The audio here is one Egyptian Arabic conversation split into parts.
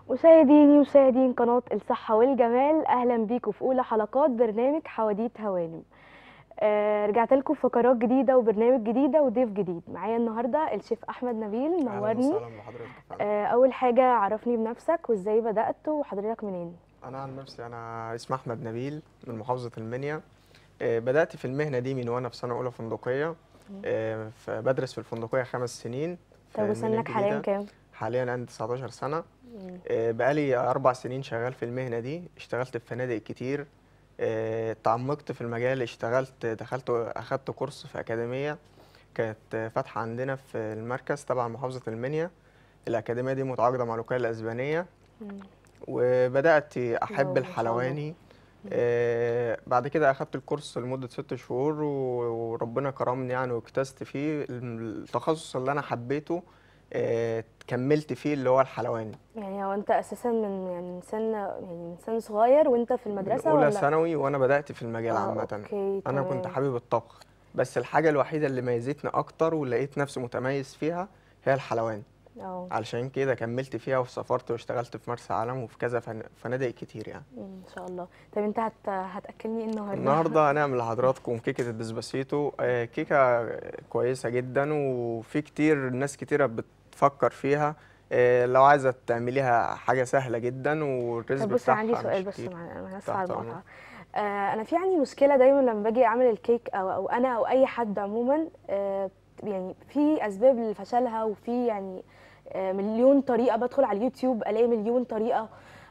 مشاهديني ومشاهدين قناة الصحة والجمال أهلا بيكم في أولى حلقات برنامج حواديت هوانم آه رجعت لكم فقرات جديدة وبرنامج جديدة وضيف جديد معايا النهاردة الشيف أحمد نبيل اهلا نورني وسهلا بحضرتك يا فندم. آه أول حاجة عرفني بنفسك وإزاي بدأت وحضرتك منين انا عن نفسي انا اسمي احمد نبيل من محافظه المنيا آه، بدات في المهنه دي من وانا في سنه اولى فندقيه آه، ف- بدرس في الفندقيه خمس سنين في طب المنيا وسنك حاليا الجديدة. كام؟ حاليا عندي 19 سنه مم. آه، بقالي اربع سنين شغال في المهنه دي اشتغلت في فنادق كتير آه، تعمقت في المجال اشتغلت دخلت اخدت كورس في اكاديميه كانت آه، فاتحه عندنا في المركز تبع محافظه المنيا الاكاديميه دي متعاقده مع الوكاله الاسبانيه مم. وبدأت واو، أحب ما شاء الله. الحلواني آه بعد كده أخدت الكورس لمدة ست شهور و- وربنا كرمني يعني واجتزت فيه التخصص اللي أنا حبيته آه كملت فيه اللي هو الحلواني يعني هو أنت أساسا من يعني من سن يعني من سن صغير وأنت في من المدرسة أولى ولا؟ ثانوي وأنا بدأت في المجال آه، عامة أوكي أنا كنت تمام. حابب الطبخ بس الحاجة الوحيدة اللي ميزتني أكتر ولقيت نفسي متميز فيها هي الحلواني اه علشان كده كملت فيها وسافرت واشتغلت في مرسى علم وفي كذا فن- فنادق كتير يعني ان شاء الله طب انت هت... هتاكلني ايه النهارده النهارده هنعمل لحضراتكم كيكه الديسباسيتو آه، كيكه كويسه جدا وفي كتير ناس كتيره بتفكر فيها آه، لو عايزه تعمليها حاجه سهله جدا طب والريسبي بص عندي بتاعها سؤال مش بس كتير مع انا اسف تحت على أمرك. المقاطعه آه انا في عندي مشكله دايما لما باجي اعمل الكيك او او انا او اي حد عموما آه يعني في اسباب لفشلها وفي يعني آه مليون طريقه بدخل على اليوتيوب الاقي مليون طريقه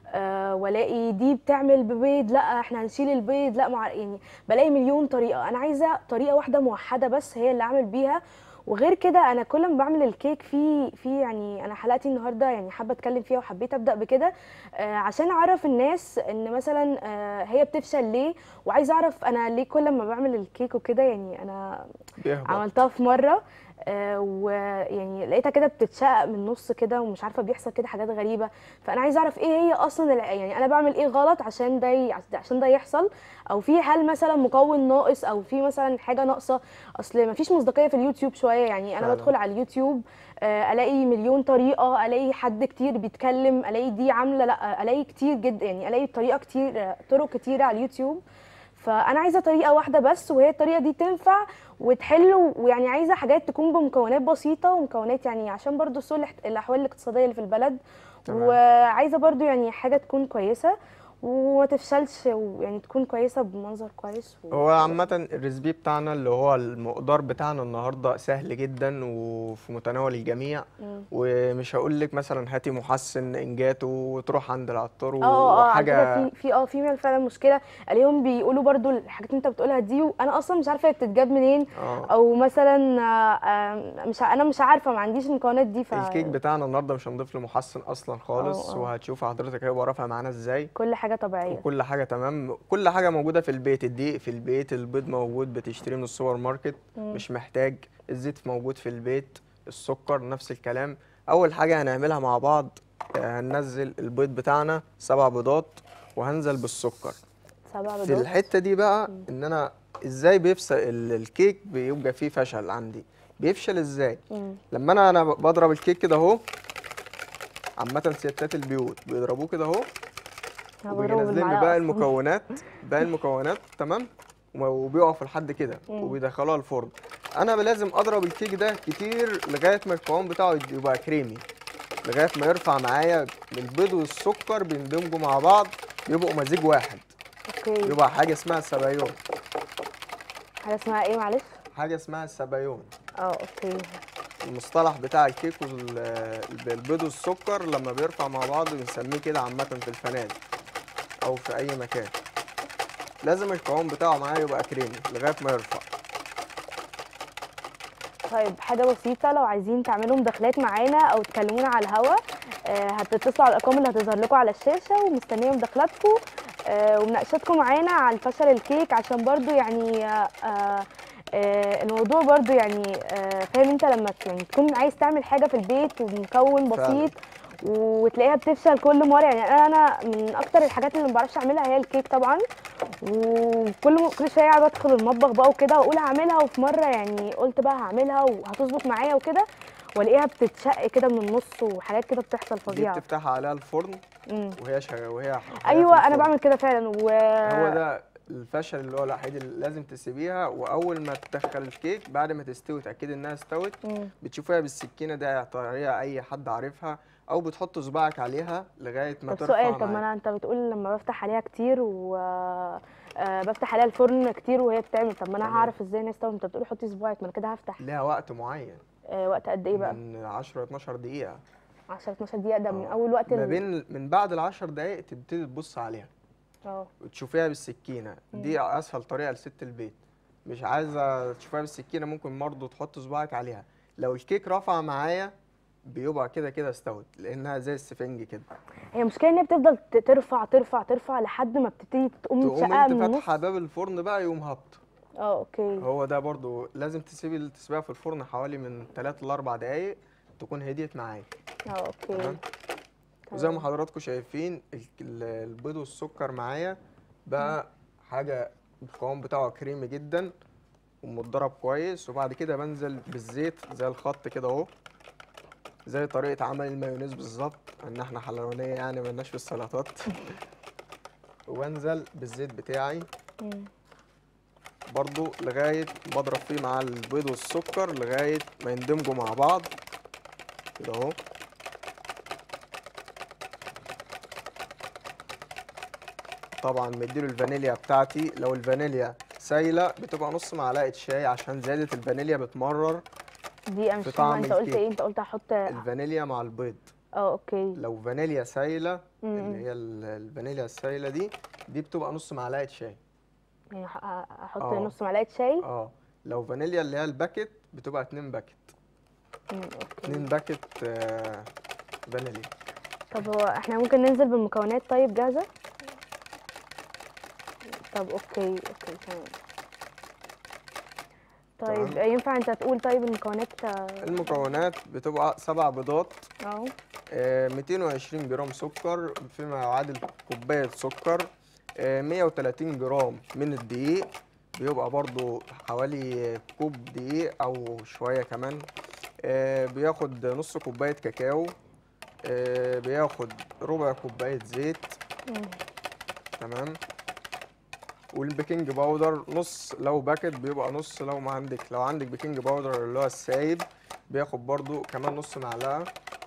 آه والاقي دي بتعمل ببيض لا احنا هنشيل البيض لا مع يعني بلاقي مليون طريقه انا عايزه طريقه واحده موحده بس هي اللي اعمل بيها وغير كده انا كل ما بعمل الكيك في في يعني انا حلقتي النهارده يعني حابه اتكلم فيها وحبيت ابدا بكده آه عشان اعرف الناس ان مثلا آه هي بتفشل ليه وعايزه اعرف انا ليه كل ما بعمل الكيك وكده يعني انا بيهبط عملتها في مره آه ويعني لقيتها كده بتتشقق من النص كده ومش عارفه بيحصل كده حاجات غريبه فانا عايزه اعرف ايه هي اصلا الع- يعني انا بعمل ايه غلط عشان ده ي- عشان ده يحصل او في هل مثلا مكون ناقص او في مثلا حاجه ناقصه اصل ما فيش مصداقيه في اليوتيوب شويه يعني انا فعلا. بدخل على اليوتيوب آه، الاقي مليون طريقه الاقي حد كتير بيتكلم الاقي دي عامله لا الاقي كتير جدا يعني الاقي طريقه كتير آه، طرق كتيره على اليوتيوب فانا عايزه طريقه واحده بس وهي الطريقه دي تنفع وتحل ويعني عايزه حاجات تكون بمكونات بسيطه ومكونات يعني عشان برضو سوء الاحت- الاحوال الاقتصاديه اللي في البلد تمام. وعايزه برضو يعني حاجه تكون كويسه وما تفشلش ويعني تكون كويسه بمنظر كويس و... هو عامة الريسبي بتاعنا اللي هو المقدار بتاعنا النهارده سهل جدا وفي متناول الجميع مم. ومش هقول لك مثلا هاتي محسن انجاتو وتروح عند العطار اه اه على وحاجه فكره في في اه في فعلا مشكله اليوم بيقولوا برضو الحاجات اللي انت بتقولها دي وانا اصلا مش عارفه هي بتتجاب منين اه او مثلا آه، آه، مش ع- انا مش عارفه ما عنديش المكونات دي ف الكيك بتاعنا النهارده مش هنضيف له محسن اصلا خالص اه. وهتشوف حضرتك هيبقى رافع معانا ازاي كل حاجه طبيعيه وكل حاجه تمام كل حاجه موجوده في البيت الدقيق في البيت البيض موجود بتشتريه من السوبر ماركت مم. مش محتاج الزيت موجود في البيت السكر نفس الكلام اول حاجه هنعملها مع بعض آه، هننزل البيض بتاعنا سبع بيضات وهنزل بالسكر سبع في بيضات الحته دي بقى ان انا ازاي بيفشل ال- الكيك بيبقى فيه فشل عندي بيفشل ازاي مم. لما انا انا بضرب الكيك كده اهو عامه ستات البيوت بيضربوه كده اهو أنا وبيجي بضربه نازلين لي بالمعلقة باقي أصلاً. المكونات باقي المكونات تمام وما- وبيقفوا لحد كده مم. وبيدخلوها الفرن انا لازم اضرب الكيك ده كتير لغايه ما القوام بتاعه يبقى كريمي لغايه ما يرفع معايا البيض والسكر بيندمجوا مع بعض يبقوا مزيج واحد اوكي يبقى حاجه اسمها السبايون حاجه اسمها ايه معلش حاجه اسمها السبايون اه اوكي المصطلح بتاع الكيك والبيض والسكر لما بيرفع مع بعض بنسميه كده عامة في الفنادق أو في أي مكان لازم القوام بتاعه معايا يبقى كريمي لغاية ما يرفع طيب حاجه بسيطه لو عايزين تعملوا مداخلات معانا او تكلمونا على الهوا آه، هتتصلوا على الارقام اللي هتظهر لكم على الشاشه ومستنيه مداخلاتكم آه، ومناقشاتكم معانا عن فشل الكيك عشان برضو يعني آه، آه، آه، الموضوع برضو يعني آه، فاهم انت لما ت- يعني تكون عايز تعمل حاجه في البيت ومكون فعلا. بسيط وتلاقيها بتفشل كل مره يعني انا انا من اكتر الحاجات اللي ما بعرفش اعملها هي الكيك طبعا وكل م- كل شويه قاعده ادخل المطبخ بقى وكده واقول هعملها وفي مره يعني قلت بقى هعملها وهتظبط معايا وكده والاقيها بتتشق كده من النص وحاجات كده بتحصل دي فظيعه بتفتح عليها الفرن مم. وهي شغاله وهي وهي في ايوه انا الفرن. بعمل كده فعلا و هو ده الفشل اللي هو الوحيد اللي لازم تسيبيها واول ما تدخل الكيك بعد ما تستوي تاكدي انها استوت مم. بتشوفيها بالسكينه ده طريقه اي حد عارفها او بتحط صباعك عليها لغايه ما طب ترفع سؤال طب ما معاك. انا انت بتقول لما بفتح عليها كتير و آه، بفتح عليها الفرن كتير وهي بتعمل طب ما انا تمام. هعرف ازاي انها استوت انت بتقول حطي صباعك ما انا كده هفتح ليها وقت معين آه، وقت قد ايه بقى من 10 12 دقيقه 10 12 دقيقه ده من آه. اول وقت ما ال- بين من بعد ال 10 دقائق تبتدي تبص عليها اه وتشوفيها بالسكينه دي اسهل طريقه لست البيت مش عايزه تشوفيها بالسكينه ممكن برضه تحط صباعك عليها لو الكيك رفع معايا بيبقى كده كده استوت لانها زي السفنج كده هي المشكله ان هي بتفضل ت- ترفع ترفع ترفع لحد ما بتبتدي تقوم تقوم تشقها انت من النص فاتحه باب الفرن بقى يقوم هبط اه اوكي هو ده برضو لازم تسيبي تسيبيها في الفرن حوالي من 3 ل 4 دقايق تكون هديت معاك اه اوكي تمام وزي ما حضراتكم شايفين ال- ال- البيض والسكر معايا بقى حاجه القوام بتاعه كريمي جدا ومتضرب كويس وبعد كده بنزل بالزيت زي الخط كده اهو زي طريقه عمل المايونيز بالظبط ان احنا حلوانيه يعني ملناش في السلطات وبنزل بالزيت بتاعي مم. برضو لغاية بضرب فيه مع البيض والسكر لغاية ما يندمجوا مع بعض كده اهو طبعا مديله الفانيليا بتاعتي لو الفانيليا سايلة بتبقى نص معلقة شاي عشان زيادة الفانيليا بتمرر دي انا مش في فاهمه طعم انت قلت الكيك. ايه انت قلت هحط اه الفانيليا مع البيض اوكي لو فانيليا سايلة مم. اللي هي ال- الفانيليا السايلة دي دي بتبقى نص معلقة شاي يعني ه- ه- احط اه. نص معلقه شاي اه لو فانيليا اللي هي الباكت بتبقى اتنين باكت مم، اوكي اتنين باكت آه، فانيليا طب هو احنا ممكن ننزل بالمكونات طيب جاهزه طب اوكي اوكي تمام طيب تمام. ينفع انت تقول طيب المكونات اه المكونات بتبقى سبع بيضات اه آه، 220 جرام سكر فيما يعادل كوباية سكر آه، 130 جرام من الدقيق بيبقى برضو حوالي كوب دقيق أو شوية كمان آه، بياخد نص كوباية كاكاو آه، بياخد ربع كوباية زيت مم. تمام والبيكنج باودر نص لو باكت بيبقى نص لو ما عندك لو عندك بيكنج باودر اللي هو السايب بياخد برضو كمان نص معلقة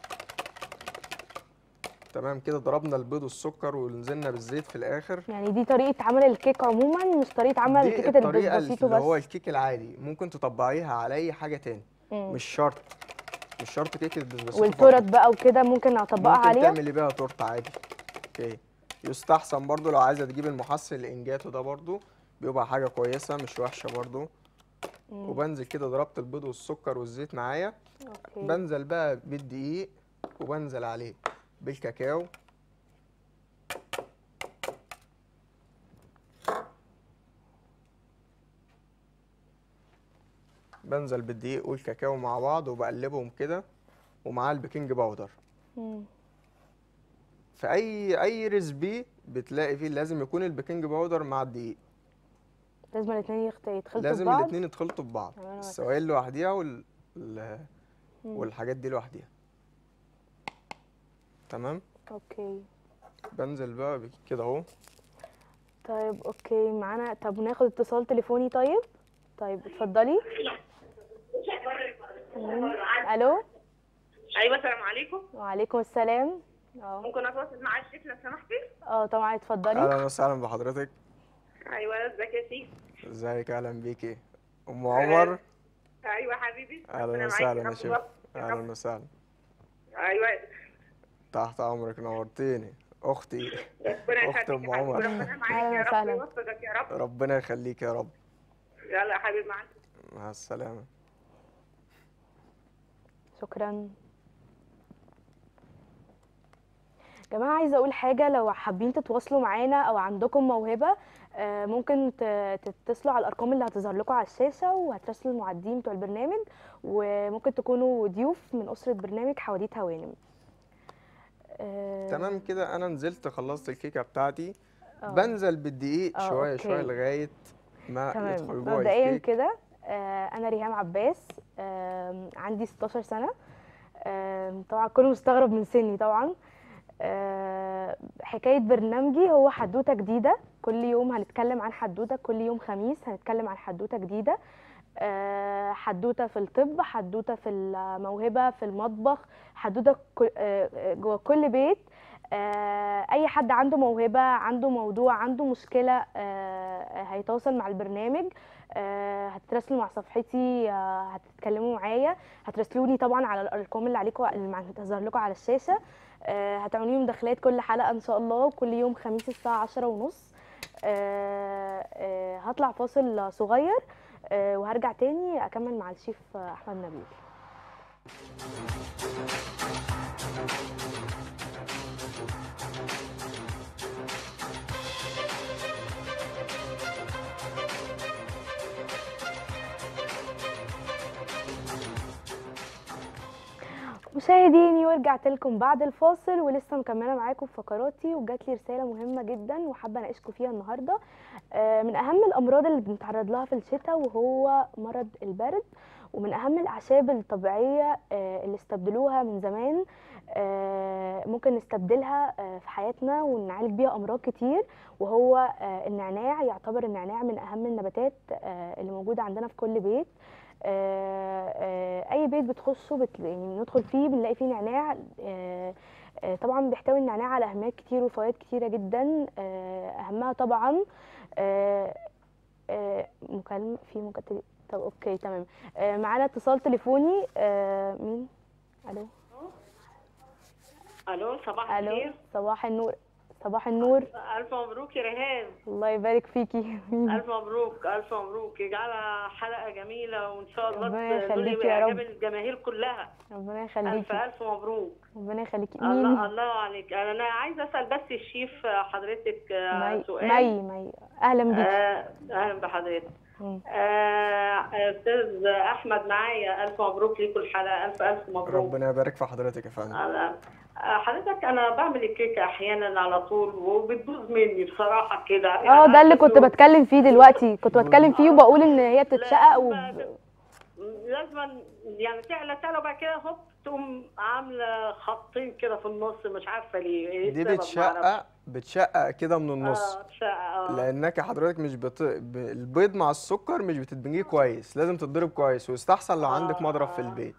تمام كده ضربنا البيض والسكر ونزلنا بالزيت في الاخر يعني دي طريقه عمل الكيك عموما مش طريقه عمل دي كيكه الطريقة البسبوسيتو اللي هو بس الكيك العادي ممكن تطبقيها على اي حاجة تاني مم. مش شرط مش شرط كيكة البسبوسيتو والتورت بقى وكده ممكن اطبقها ممكن عليها تعملي بيها تورته عادي اوكي يستحسن برضو لو عايزه تجيب المحسن الانجاتو ده برضو بيبقى حاجه كويسه مش وحشه برضو مم. وبنزل كده ضربت البيض والسكر والزيت معايا اوكي بنزل بقى بالدقيق وبنزل عليه بالكاكاو بنزل بالدقيق والكاكاو مع بعض وبقلبهم كده ومعاه البيكنج باودر مم. في اي اي ريسبي بتلاقي فيه لازم يكون البيكنج باودر مع الدقيق لازم الاثنين يتخلطوا لازم ببعض الاثنين يتخلطوا ببعض تمام. السوائل لوحديها وال... ال- مم. والحاجات دي لوحديها تمام اوكي بنزل بقى بك- كده اهو طيب اوكي معانا طب ناخد اتصال تليفوني طيب طيب اتفضلي مم. الو ايوه السلام عليكم وعليكم السلام اه ممكن اتواصل مع الشيخ لو سمحتي اه طبعا اتفضلي اهلا وسهلا بحضرتك ايوه ازيك يا سيدي ازيك اهلا بيكي ام عمر ايوه حبيبي ربنا اهلا معاك وسهلا يا يا رب شيخ وفق. اهلا وسهلا ايوه تحت امرك نورتيني اختي ربنا أخت يخليك أم يا حبيبي. عمر. ربنا معاك أهلا يا رب وسهلا. يوفقك يا رب ربنا يخليك يا رب يلا يا حبيبي معاك مع السلامه شكرا جماعة عايزة أقول حاجة لو حابين تتواصلوا معانا أو عندكم موهبة آه، ممكن ت- تتصلوا على الأرقام اللي هتظهر لكم على الشاشة وهتراسلوا المعدين بتوع البرنامج وممكن تكونوا ضيوف من أسرة برنامج حواديت هوانم آه، تمام كده انا نزلت خلصت الكيكه بتاعتي آه. بنزل بالدقيق آه، شويه أوكي. شويه لغايه ما تمام يدخل جوه مبدئيا الكيك كده آه، انا ريهام عباس آم، عندي 16 سنه آم، طبعا كله مستغرب من سني طبعا آه، حكاية برنامجي هو حدوتة جديدة كل يوم هنتكلم عن حدوتة كل يوم خميس هنتكلم عن حدوتة جديدة آه، حدوتة في الطب حدوتة في الموهبة في المطبخ حدوتة كل- آه، آه، جوه كل بيت آه، اي حد عنده موهبة عنده موضوع عنده مشكلة آه، هيتواصل مع البرنامج آه، هتتراسلوا مع صفحتي آه، هتتكلموا معايا هتراسلوني طبعا على الارقام اللي عليكم اللي هتظهر لكم على الشاشة آه، هتعملوا لي مداخلات كل حلقة ان شاء الله كل يوم خميس الساعة عشرة ونص آه، آه، هطلع فاصل صغير آه، وهرجع تاني اكمل مع الشيف احمد نبيل مشاهديني ورجعت لكم بعد الفاصل ولسه مكمله معاكم في فقراتي وجات لي رساله مهمه جدا وحابه اناقشكم فيها النهارده آه، من اهم الامراض اللي بنتعرض لها في الشتاء وهو مرض البرد ومن اهم الاعشاب الطبيعيه آه، اللي استبدلوها من زمان آه، ممكن نستبدلها آه، في حياتنا ونعالج بيها امراض كتير وهو آه، النعناع يعتبر النعناع من اهم النباتات آه، اللي موجوده عندنا في كل بيت آه، آه، اي بيت بتخشه بت... يعني ندخل فيه بنلاقي فيه نعناع آه، آه، طبعا بيحتوي النعناع على اهميات كتير وفوائد كتيره جدا آه، اهمها طبعا آه، آه، مكالمه في مكالمه طب اوكي تمام آه، معانا اتصال تليفوني آه، مين الو الو صباح الو الخير صباح النور صباح النور الف مبروك يا ريهام الله يبارك فيكي الف مبروك الف مبروك يجعلها حلقه جميله وان شاء الله ربنا تدوي يخليكي يا باعجاب رب. الجماهير كلها ربنا الف يخليكي الف مبروك ربنا يخليكي مين الله الله عليك انا عايزه اسال بس الشيف حضرتك آه، مي سؤال مي مي اهلا بيكي آه، اهلا بحضرتك مم. آه، استاذ احمد معايا الف مبروك ليكم الحلقه الف الف مبروك ربنا يبارك في حضرتك يا فندم أنا- حضرتك انا بعمل الكيكه احيانا على طول وبتبوظ مني بصراحه كده اه ده اللي كنت بتكلم فيه دلوقتي كنت بتكلم فيه وبقول ان هي بتتشقق و... لازم يعني تعلى تعلى وبعد كده هوب تقوم عامله خطين كده في النص مش عارفه ليه ايه دي السبب؟ معرفش. بتشقق بتشقق كده من النص اه تشقق اه لانك حضرتك مش بت... ب... البيض مع السكر مش بتدمجيه كويس لازم تتضرب كويس ويستحسن لو عندك آه، مضرب في آه. البيت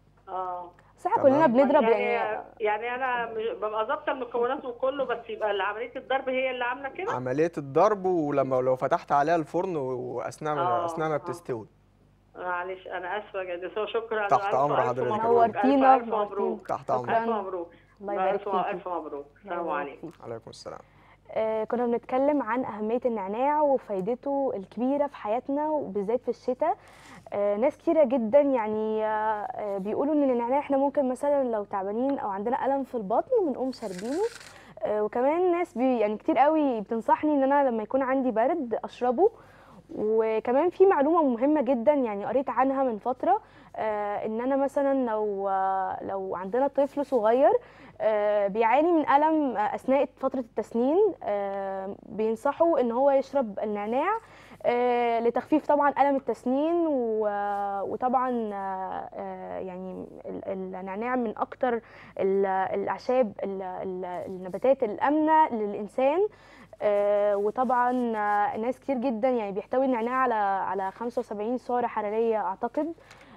اه بس احنا كلنا تمام. بنضرب يعني يعني يعني انا مش- ببقى ظابطه المكونات وكله بس يبقى عمليه الضرب هي اللي عامله كده عمليه الضرب ولما لو فتحت عليها الفرن و- واثناء ما آه، اثناء ما آه. بتستوي معلش انا اسفه جدا شكرا تحت ألف- أمر ألف حضرتك. مبروك. نورتينا، ألف ألف مبروك تحت شكراً. امرك الف مبروك الله يبارك ألف فيكي. الف مبروك السلام الله يبارك عليكم فيكي. عليكم السلام آه كنا بنتكلم عن أهمية النعناع وفايدته الكبيرة في حياتنا وبالذات في الشتاء آه ناس كتيرة جدا يعني آه آه، بيقولوا إن النعناع إحنا ممكن مثلا لو تعبانين أو عندنا ألم في البطن بنقوم شاربينه آه وكمان ناس بي يعني كتير قوي بتنصحني إن أنا لما يكون عندي برد أشربه وكمان في معلومة مهمة جدا يعني قريت عنها من فترة آه ان انا مثلا لو آه لو عندنا طفل صغير آه بيعاني من ألم آه اثناء فترة التسنين آه بينصحوا ان هو يشرب النعناع آه لتخفيف طبعا ألم التسنين و- وطبعا آه آه يعني ال- النعناع من اكتر ال- الاعشاب ال- ال- النباتات الامنه للانسان آه، وطبعا آه، ناس كتير جدا يعني بيحتوي النعناع على على 75 سعره حراريه اعتقد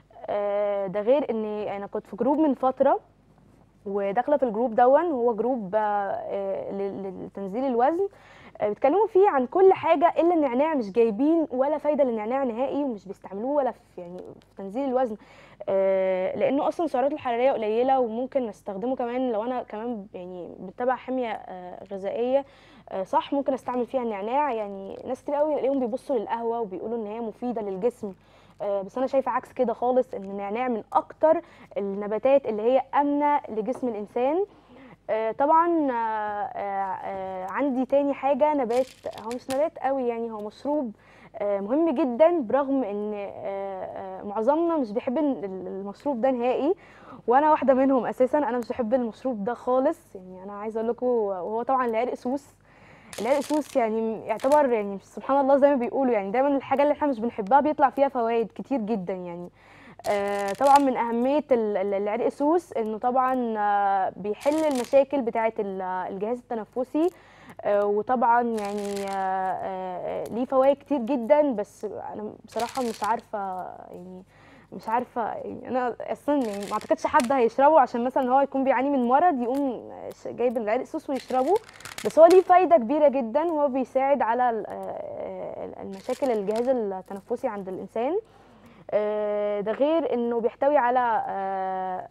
آه، ده غير ان انا كنت في جروب من فتره وداخله في الجروب دون هو جروب آه، آه، ل- لتنزيل الوزن آه، بيتكلموا فيه عن كل حاجه الا النعناع مش جايبين ولا فايده للنعناع نهائي ومش بيستعملوه ولا في يعني في تنزيل الوزن آه، لانه اصلا سعراته الحراريه قليله وممكن نستخدمه كمان لو انا كمان يعني بتبع حميه آه، غذائيه آه، صح ممكن استعمل فيها النعناع يعني ناس كتير قوي الاقيهم بيبصوا للقهوه وبيقولوا ان هي مفيده للجسم آه، بس انا شايفه عكس كده خالص ان النعناع من اكتر النباتات اللي هي امنه لجسم الانسان آه، طبعا آه، آه، آه، عندي تاني حاجه نبات هو مش نبات قوي يعني هو مشروب آه، مهم جدا برغم ان آه، آه، معظمنا مش بيحب ال- ال- المشروب ده نهائي وانا واحده منهم اساسا انا مش بحب المشروب ده خالص يعني انا عايزه اقول لكم وهو طبعا العرق سوس العرق سوس يعني يعتبر يعني سبحان الله زي ما بيقولوا يعني دايما الحاجه اللي احنا مش بنحبها بيطلع فيها فوائد كتير جدا يعني آه، طبعا من اهميه ال- ال- العرق سوس انه طبعا آه، بيحل المشاكل بتاعه ال- الجهاز التنفسي آه، وطبعا يعني آه، آه، ليه فوائد كتير جدا بس انا بصراحه مش عارفه يعني مش عارفه يعني انا اصلا يعني ما اعتقدش حد هيشربه عشان مثلا هو يكون بيعاني من مرض يقوم ش- جايب العرق سوس ويشربه بس هو ليه فايده كبيره جدا وهو بيساعد على ال- آه، المشاكل الجهاز التنفسي عند الانسان آه، ده غير انه بيحتوي على آه،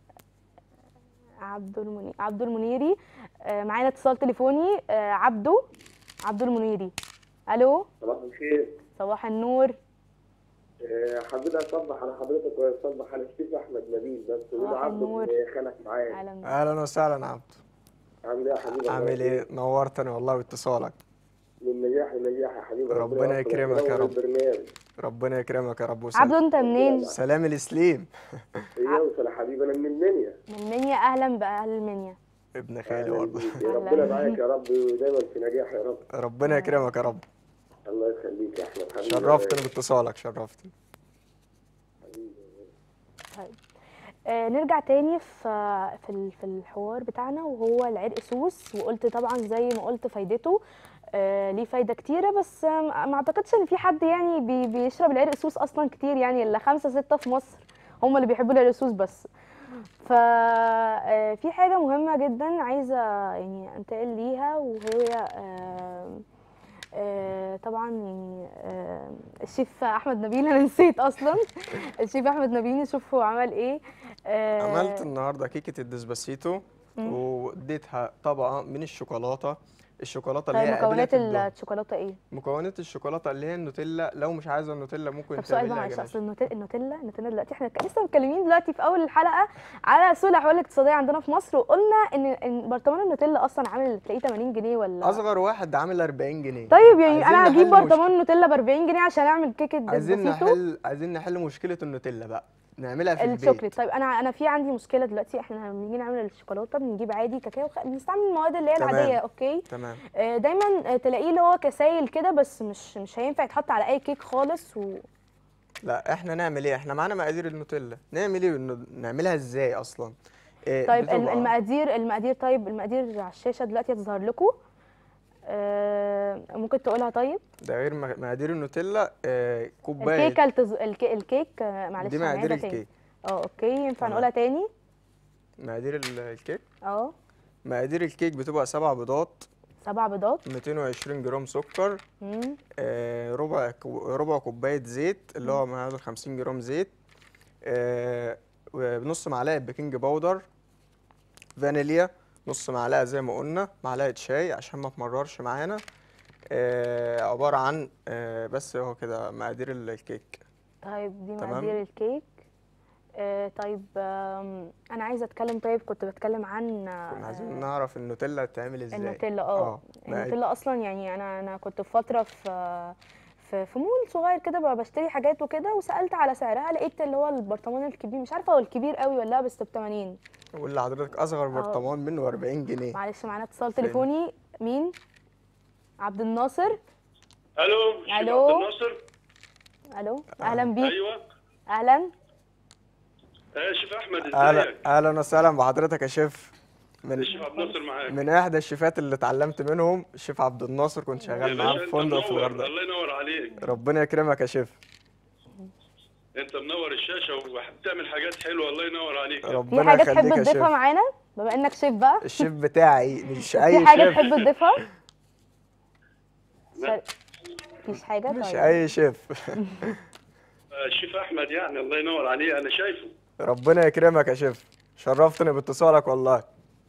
عبد المنير عبد المنيري آه، معانا اتصال تليفوني آه، عبده عبد المنيري الو صباح الخير صباح النور آه، حبيت اصبح على حضرتك واصبح على الشيخ احمد نبيل بس صباح وده عبد النور. ابن خالك معايا اهلا بيك. اهلا وسهلا عبد عامل ايه يا حبيبي عامل ايه نورتني والله باتصالك من نجاح لنجاح يا حبيبي ربنا يوفقك يكرمك يا وينور رب. البرنامج ربنا يكرمك يا رب وسلام عبده انت منين سلام الاسلام يوصل يا حبيبي انا من المنيا من منيا اهلا باهل المنيا ابن خالي أهلاً برضه بيك. يا ربنا معاك يا رب ودايما في نجاح يا رب ربنا يكرمك يا رب الله يخليك يا احمد حبيبي شرفتني باتصالك شرفتني طيب آه نرجع تاني في في ال- في الحوار بتاعنا وهو العرق سوس وقلت طبعا زي ما قلت فايدته آه ليه فايده كتيره بس آه ما اعتقدش ان في حد يعني بي بيشرب العرق سوس اصلا كتير يعني الا خمسة ستة في مصر هم اللي بيحبوا العرق سوس بس ف آه، في حاجه مهمه جدا عايزه يعني انتقل ليها وهي آه آه، طبعا يعني آه، الشيف احمد نبيل انا نسيت اصلا الشيف احمد نبيل نشوف هو عمل ايه آه، عملت النهارده كيكه الدسباسيتو واديتها طبقه من الشوكولاته الشوكولاته اللي طيب هي قابلة مكونات للدهن. الشوكولاته ايه مكونات الشوكولاته اللي هي النوتيلا لو مش عايزه النوتيلا ممكن طب سؤال بقى تعملها معلش جناش اصل النوتيلا النوتيلا النوتيلا دلوقتي احنا ك- لسه متكلمين دلوقتي في اول الحلقه على سوق الاحوال الاقتصاديه عندنا في مصر وقلنا ان ان برطمان النوتيلا اصلا عامل تلاقيه 80 جنيه ولا اصغر واحد عامل 40 جنيه طيب يعني عايزين انا هجيب نحل مشك- برطمان نوتيلا ب 40 جنيه عشان اعمل كيكه عايزين دسباسيتو نحل عايزين نحل مشكله النوتيلا بقى نعملها في البيت الشوكليت طيب انا انا في عندي مشكله دلوقتي احنا لما بنيجي نعمل الشوكولاته بنجيب عادي كاكاو خ- بنستعمل المواد اللي هي تمام. العاديه اوكي تمام آه، دايما آه، تلاقيه اللي هو كسايل كده بس مش مش هينفع يتحط على اي كيك خالص و... لا احنا نعمل ايه احنا معانا مقادير النوتيلا نعمل ايه إنه نعملها ازاي اصلا إيه طيب الم- بتبقى- المقادير المقادير طيب المقادير على الشاشه دلوقتي هتظهر لكم آه، ممكن تقولها طيب ده غير مق- مقادير النوتيلا آه كوبايه الكيكه التز... الكي... الكيك آه، معلش دي أنا مقادير عايزة تاني. الكيك اه اوكي ينفع تمام. نقولها تاني مقادير ال- الكيك اه مقادير الكيك بتبقى سبع بيضات سبع بيضات 220 جرام سكر مم. آه ربع كو- ربع كوبايه زيت اللي هو معادل 50 جرام زيت آه ونص معلقه بيكنج باودر فانيليا نص معلقه زي ما قلنا معلقه شاي عشان ما تمررش معانا آه عباره عن آه بس هو كده مقادير ال- الكيك طيب دي تمام. مقادير الكيك آه طيب آم، انا عايزه اتكلم طيب كنت بتكلم عن آه، كنا عايزين نعرف النوتيلا بتتعمل ازاي النوتيلا اه مقاد- النوتيلا اصلا يعني انا انا كنت في فتره في في في مول صغير كده بقى بشتري حاجات وكده وسالت على سعرها لقيت اللي هو البرطمان الكبير مش عارفه هو الكبير قوي ولا لا بس ب 80 قول لحضرتك اصغر برطمان منه 40 جنيه معلش معانا اتصال تليفوني مين عبد الناصر الو شيخ ألو. عبد الناصر الو اهلا بيك ايوه اهلا آه، شيف احمد اهلا ازيك اهلا وسهلا بحضرتك يا شيف من الشيف عبد الناصر معاك من احدى الشيفات اللي اتعلمت منهم الشيف عبد الناصر كنت يا شغال معاه باشا في انت فندق في منور الغردقه الله ينور عليك ربنا يكرمك يا شيف انت منور الشاشه وبتعمل حاجات حلوه الله ينور عليك في ربنا حاجه تحب يخليك يا شيف تضيفها معانا بما انك شيف بقى الشيف بتاعي مش اي في حاجه شيف تحب تضيفها لا. شر- مفيش حاجه مش طيب اي شيف آه، الشيف احمد يعني الله ينور عليه انا شايفه ربنا يكرمك يا شيف شرفتني باتصالك والله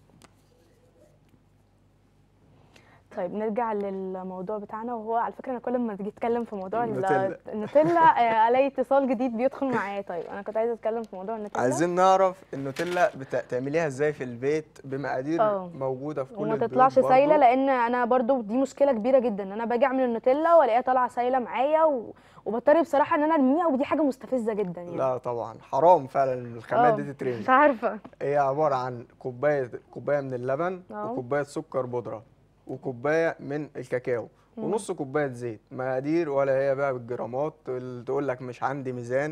طيب نرجع للموضوع بتاعنا وهو على فكره انا كل ما تيجي اتكلم في موضوع ال- النوتيلا. النوتيلا آه، الاقي اتصال جديد بيدخل معايا طيب انا كنت عايزه اتكلم في موضوع النوتيلا عايزين نعرف النوتيلا بتا- تعمليها ازاي في البيت بمقادير اه. موجوده في كل وما البيوت تطلعش برضو. سايله لان انا برضو دي مشكله كبيره جدا ان انا باجي اعمل النوتيلا والاقيها طالعه سايله معايا و... وبضطر بصراحه ان انا ارميها ودي حاجه مستفزه جدا يعني لا طبعا حرام فعلا الخامات اه، دي تترمي مش عارفه هي عبارة عن كوباية كوباية من اللبن اه. وكوباية سكر بودرة وكوباية من الكاكاو ونص كوباية زيت مقادير ولا هي بقى بالجرامات اللي تقول لك مش عندي ميزان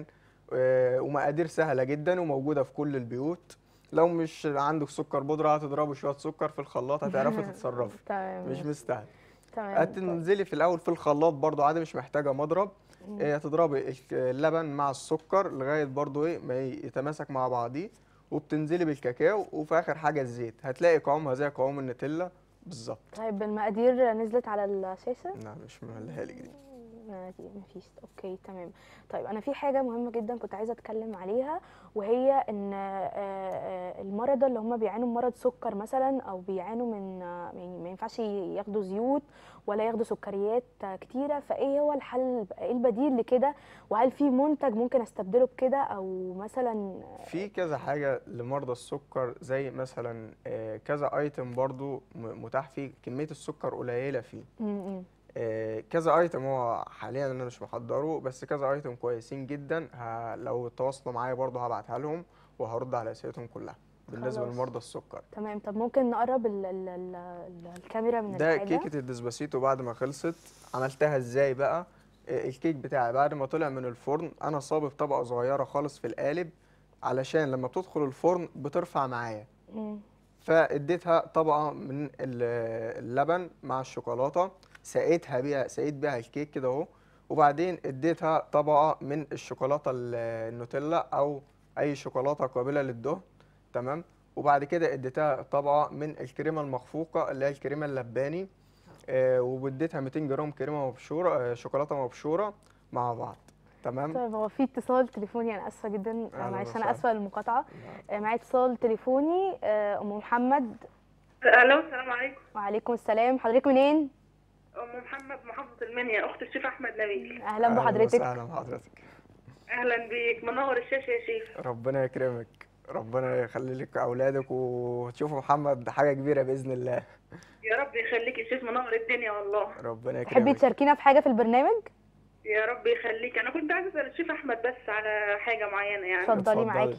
آه، ومقادير سهله جدا وموجوده في كل البيوت لو مش عندك سكر بودره هتضربي شويه سكر في الخلاط هتعرفي تتصرفي تمام مش مستاهل تمام هتنزلي في الاول في الخلاط برضو عادي مش محتاجه مضرب آه، هتضربي الك- اللبن مع السكر لغايه برضو ايه ما يتماسك مع بعضيه وبتنزلي بالكاكاو وفي اخر حاجه الزيت هتلاقي قوامها زي قوام النوتيلا بالظبط طيب المقادير نزلت على الشاشه لا مش مملها لك دي ما دي مفيش اوكي تمام طيب انا في حاجه مهمه جدا كنت عايزه اتكلم عليها وهي ان آه، آه، المرضى اللي هم بيعانوا من مرض سكر مثلا او بيعانوا من آه، يعني ما ينفعش ياخدوا زيوت ولا ياخدوا سكريات آه، كتيره فايه هو الحل ايه البديل لكده وهل في منتج ممكن استبدله بكده او مثلا في كذا حاجة لمرضى السكر زي مثلا آه، كذا ايتم برضو م- متاح فيه كمية السكر قليلة فيه م- م. آه، كذا ايتم هو حاليا انا مش محضره بس كذا ايتم كويسين جدا ه- لو تواصلوا معايا برضو هبعتها لهم وهرد على اسئلتهم كلها بالنسبة خلاص. لمرضى السكر تمام طب ممكن نقرب ال ال ال ال الكاميرا من ده الحاجه كيكة الديسباسيتو بعد ما خلصت عملتها ازاي بقى آه، الكيك بتاعي بعد ما طلع من الفرن انا صابب طبقة صغيرة خالص في القالب علشان لما بتدخل الفرن بترفع معايا م. فاديتها طبقه من ال- اللبن مع الشوكولاته سقيتها بيها سقيت بيها الكيك كده اهو وبعدين اديتها طبقه من الشوكولاته ال- النوتيلا او اي شوكولاته قابله للدهن تمام وبعد كده اديتها طبقه من الكريمه المخفوقه اللي هي الكريمه اللباني آه واديتها 200 جرام كريمه مبشوره آه شوكولاته مبشوره مع بعض تمام طيب هو في اتصال تليفوني انا اسفه جدا آه، أهلاً معلش انا وسهلاً. اسفه للمقاطعه آه، معايا اتصال تليفوني آه، ام محمد الو السلام عليكم وعليكم السلام حضرتك منين ام محمد محافظه المنيا اخت الشيف احمد نبيل اهلا بحضرتك اهلا بحضرتك اهلا بيك منور الشاشه يا شيف ربنا يكرمك ربنا يخلي لك اولادك وتشوفوا محمد حاجه كبيره باذن الله يا رب يخليك يا شيف منور الدنيا والله ربنا تحبي يكرمك تشاركينا في حاجه في البرنامج يا رب يخليك انا كنت عايزه اسال الشيف احمد بس على حاجه معينه يعني اتفضلي اتفضلي. معاكي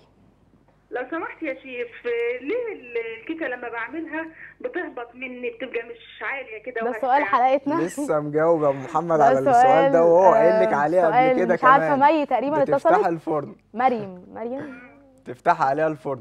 لو سمحت يا شيف ليه ال- الكيكه لما بعملها بتهبط مني بتبقى مش عاليه كده ده وهشة سؤال يعني؟ حلقتنا لسه مجاوب يا محمد ده على السؤال ده وهو قايل لك آه، عليه قبل سؤال كده مش عارفه كمان مي تقريبا بتفتح اتصلت الفرن مريم مريم تفتح عليها الفرن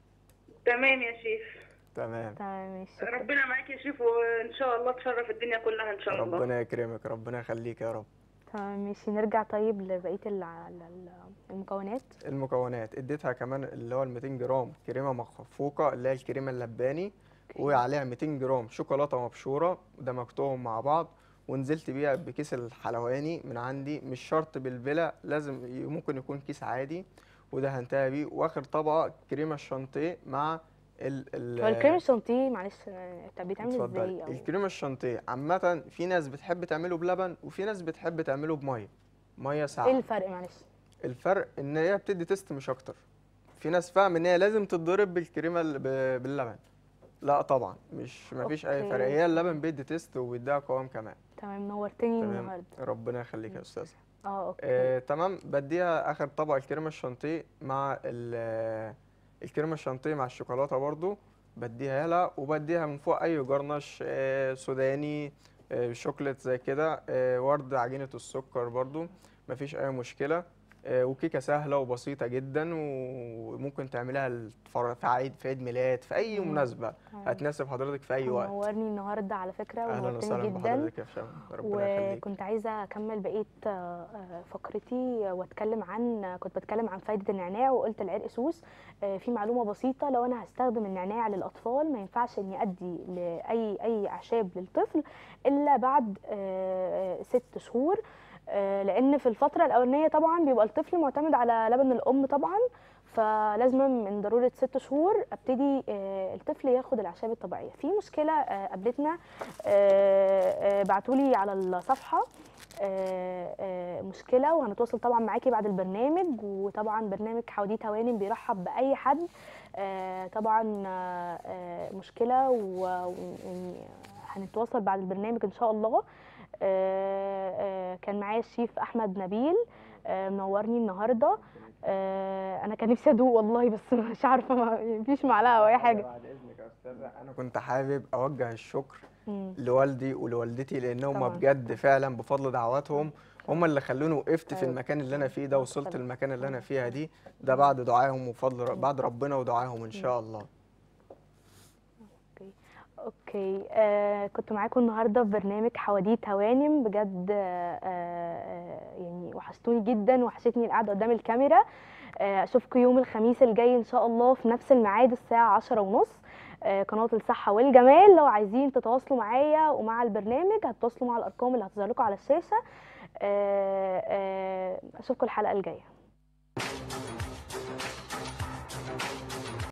تمام يا شيف تمام تمام ماشي شكراً. ربنا معاك يا شيف وان شاء الله تشرف الدنيا كلها ان شاء الله ربنا يكرمك ربنا يخليك يا رب تمام ماشي نرجع طيب لبقيه الع- ال- ال- المكونات المكونات اديتها كمان اللي هو ال 200 جرام كريمه مخفوقه اللي هي الكريمه اللباني وعليها 200 جرام شوكولاته مبشوره دمجتهم مع بعض ونزلت بيها بكيس الحلواني من عندي مش شرط بالفيلا لازم ي- ممكن يكون كيس عادي ودهنتها بيه واخر طبقه كريمه الشانتيه مع ال ال هو الكريم الشانتيه معلش آه، طب بيتعمل اتفضلي. ازاي او الكريمه الشانتيه عامه في ناس بتحب تعمله بلبن وفي ناس بتحب تعمله بميه ميه ساقعه ايه الفرق معلش الفرق ان هي بتدي تيست مش اكتر في ناس فاهم ان هي لازم تتضرب بالكريمه ال- ب- باللبن لا طبعا مش مفيش اي أوكي. فرق هي اللبن بيدي تيست وبيديها قوام كمان تمام نورتني تمام النهارده ربنا يخليك يا استاذه اه اوكي آه، تمام بديها اخر طبق الكريمه الشانتيه مع ال- الكريمه الشانتيه مع الشوكولاته برضو بديها لها وبديها من فوق اي جرنش آه، سوداني آه، شوكليت زي كده آه، ورد عجينه السكر برضو مفيش اي مشكله آه، وكيكه سهله وبسيطه جدا وممكن تعملها الفر- في عيد في عيد ميلاد في اي مم. مناسبه تمام. هتناسب حضرتك في اي وقت نورني النهارده على فكره اهلا ونورتني وسهلا جدا بحضرتك يا فشام ربنا يخليك وكنت عايزه اكمل بقيه آه، آه، فقرتي واتكلم عن كنت بتكلم عن فايده النعناع وقلت العرق سوس آه، في معلومه بسيطه لو انا هستخدم النعناع للاطفال ما ينفعش اني ادي لاي اي اعشاب للطفل الا بعد آه، ست شهور آه، لان في الفتره الاولانيه طبعا بيبقى الطفل معتمد على لبن الام طبعا فلازم من ضروره ست شهور ابتدي آه، الطفل ياخد الاعشاب الطبيعيه في مشكله آه، قابلتنا بعتوا لي على الصفحه آه، آه، مشكله وهنتواصل طبعا معاكي بعد البرنامج وطبعا برنامج حواديت هوانم بيرحب باي حد آه، طبعا آه، آه، مشكله و- ويعني هنتواصل بعد البرنامج ان شاء الله آه، آه، كان معايا الشيف احمد نبيل آه، منورني النهارده آه، انا كان نفسي ادوق والله بس مش عارفه ما فيش معلقه او اي حاجه بعد اذنك يا استاذه انا كنت حابب اوجه الشكر مم. لوالدي ولوالدتي لان هم طبعاً. بجد فعلا بفضل دعواتهم هم اللي خلوني وقفت في أيوة. المكان اللي انا فيه ده وصلت طبعاً. المكان اللي انا فيها دي ده بعد دعائهم وفضل بعد ربنا ودعائهم ان شاء الله اوكي آه كنت معاكم النهارده في برنامج حواديت هوانم بجد آه آه يعني وحشتوني جدا وحشتني القعده قدام الكاميرا آه اشوفكم يوم الخميس الجاي ان شاء الله في نفس الميعاد الساعه عشرة ونص آه قناه الصحه والجمال لو عايزين تتواصلوا معايا ومع البرنامج هتتواصلوا مع الارقام اللي هتظهر لكم على الشاشه آه آه اشوفكم الحلقه الجايه